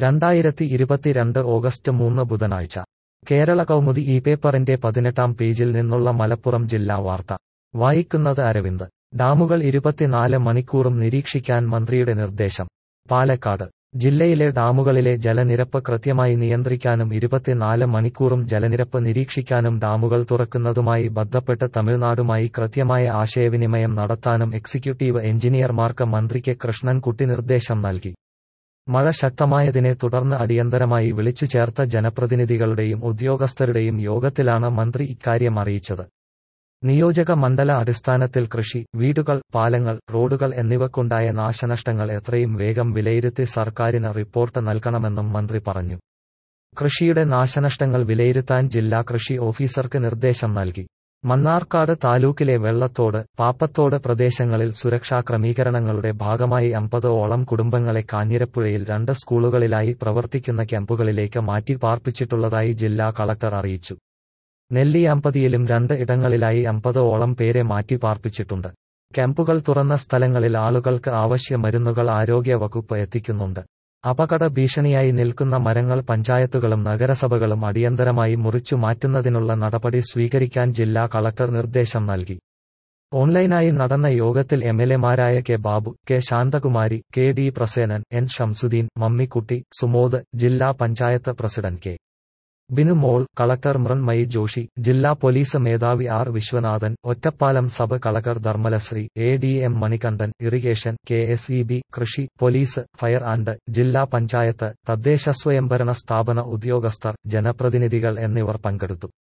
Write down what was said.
രണ്ടായിരത്തി ഇരുപത്തിരണ്ട് ഓഗസ്റ്റ് മൂന്ന് ബുധനാഴ്ച കേരള കൗമുദി ഈ പേപ്പറിന്റെ പതിനെട്ടാം പേജിൽ നിന്നുള്ള മലപ്പുറം ജില്ലാ വാർത്ത വായിക്കുന്നത് അരവിന്ദ് ഡാമുകൾ ഇരുപത്തിനാല് മണിക്കൂറും നിരീക്ഷിക്കാൻ മന്ത്രിയുടെ നിർദ്ദേശം പാലക്കാട് ജില്ലയിലെ ഡാമുകളിലെ ജലനിരപ്പ് കൃത്യമായി നിയന്ത്രിക്കാനും ഇരുപത്തിനാല് മണിക്കൂറും ജലനിരപ്പ് നിരീക്ഷിക്കാനും ഡാമുകൾ തുറക്കുന്നതുമായി ബന്ധപ്പെട്ട് തമിഴ്നാടുമായി കൃത്യമായ ആശയവിനിമയം നടത്താനും എക്സിക്യൂട്ടീവ് എഞ്ചിനീയർമാർക്ക് മന്ത്രിക്ക് കൃഷ്ണൻകുട്ടി നിർദ്ദേശം നൽകി മഴ ശക്തമായതിനെ തുടർന്ന് അടിയന്തരമായി വിളിച്ചു ചേർത്ത ജനപ്രതിനിധികളുടെയും ഉദ്യോഗസ്ഥരുടെയും യോഗത്തിലാണ് മന്ത്രി ഇക്കാര്യം അറിയിച്ചത് നിയോജക മണ്ഡല അടിസ്ഥാനത്തിൽ കൃഷി വീടുകൾ പാലങ്ങൾ റോഡുകൾ എന്നിവക്കുണ്ടായ നാശനഷ്ടങ്ങൾ എത്രയും വേഗം വിലയിരുത്തി സർക്കാരിന് റിപ്പോർട്ട് നൽകണമെന്നും മന്ത്രി പറഞ്ഞു കൃഷിയുടെ നാശനഷ്ടങ്ങൾ വിലയിരുത്താൻ ജില്ലാ കൃഷി ഓഫീസർക്ക് നിർദ്ദേശം നൽകി മണ്ണാർക്കാട് താലൂക്കിലെ വെള്ളത്തോട് പാപ്പത്തോട് പ്രദേശങ്ങളിൽ സുരക്ഷാ ക്രമീകരണങ്ങളുടെ ഭാഗമായി അമ്പതോളം കുടുംബങ്ങളെ കാഞ്ഞിരപ്പുഴയിൽ രണ്ട് സ്കൂളുകളിലായി പ്രവർത്തിക്കുന്ന ക്യാമ്പുകളിലേക്ക് മാറ്റി പാർപ്പിച്ചിട്ടുള്ളതായി ജില്ലാ കളക്ടർ അറിയിച്ചു നെല്ലിയാമ്പതിയിലും രണ്ട് ഇടങ്ങളിലായി അമ്പതോളം പേരെ മാറ്റി പാർപ്പിച്ചിട്ടുണ്ട് ക്യാമ്പുകൾ തുറന്ന സ്ഥലങ്ങളിൽ ആളുകൾക്ക് ആവശ്യ മരുന്നുകൾ ആരോഗ്യ വകുപ്പ് എത്തിക്കുന്നുണ്ട് അപകട ഭീഷണിയായി നിൽക്കുന്ന മരങ്ങൾ പഞ്ചായത്തുകളും നഗരസഭകളും അടിയന്തരമായി മുറിച്ചു മാറ്റുന്നതിനുള്ള നടപടി സ്വീകരിക്കാൻ ജില്ലാ കളക്ടർ നിർദ്ദേശം നൽകി ഓൺലൈനായി നടന്ന യോഗത്തിൽ എംഎൽഎമാരായ K Babu K Santhakumari K D Prasenan N Shamsudheen Mammikutty Sumod ജില്ലാ panchayat president K Binu Mol collector Mrunmai Joshi ജില്ലാ പോലീസ് മേധാവി R Viswanathan Ottapalam sub collector Dharmalasree A D M Manikandan irrigation K S E B കൃഷി പോലീസ് ഫയർ ആൻഡ് ജില്ലാ പഞ്ചായത്ത് തദ്ദേശ സ്വയംഭരണ സ്ഥാപന ഉദ്യോഗസ്ഥർ ജനപ്രതിനിധികൾ എന്നിവർ പങ്കെടുത്തു